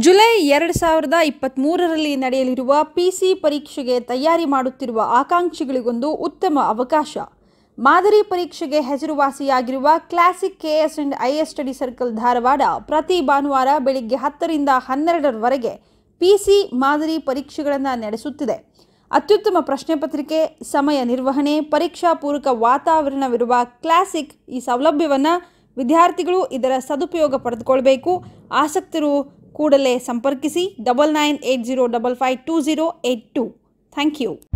July ಎರಡು ಸಾವಿರದ ಇಪ್ಪತ್ತ್ಮೂರರಲ್ಲಿ ನಡೆಯಲಿರುವ ಪಿ ಸಿ ಪರೀಕ್ಷೆಗೆ ತಯಾರಿ ಮಾಡುತ್ತಿರುವ ಆಕಾಂಕ್ಷಿಗಳಿಗೊಂದು ಉತ್ತಮ ಅವಕಾಶ ಮಾದರಿ ಪರೀಕ್ಷೆಗೆ ಹೆಸರುವಾಸಿಯಾಗಿರುವ classic K S and I S study circle Dharwad ಪ್ರತಿ ಭಾನುವಾರ ಬೆಳಿಗ್ಗೆ ಹತ್ತರಿಂದ ಹನ್ನೆರಡರವರೆಗೆ ಪಿ ಸಿ ಮಾದರಿ ಪರೀಕ್ಷೆಗಳನ್ನು ನಡೆಸುತ್ತಿದೆ ಅತ್ಯುತ್ತಮ ಪ್ರಶ್ನೆ ಪತ್ರಿಕೆ ಸಮಯ ನಿರ್ವಹಣೆ ಪರೀಕ್ಷಾ ಪೂರಕ ವಾತಾವರಣವಿರುವ ಕ್ಲಾಸಿಕ್ ಈ ಸೌಲಭ್ಯವನ್ನು ವಿದ್ಯಾರ್ಥಿಗಳು ಇದರ ಸದುಪಯೋಗ ಪಡೆದುಕೊಳ್ಬೇಕು ಆಸಕ್ತರು ಕೂಡಲೇ ಸಂಪರ್ಕಿಸಿ double nine eight zero double five two zero eight two thank you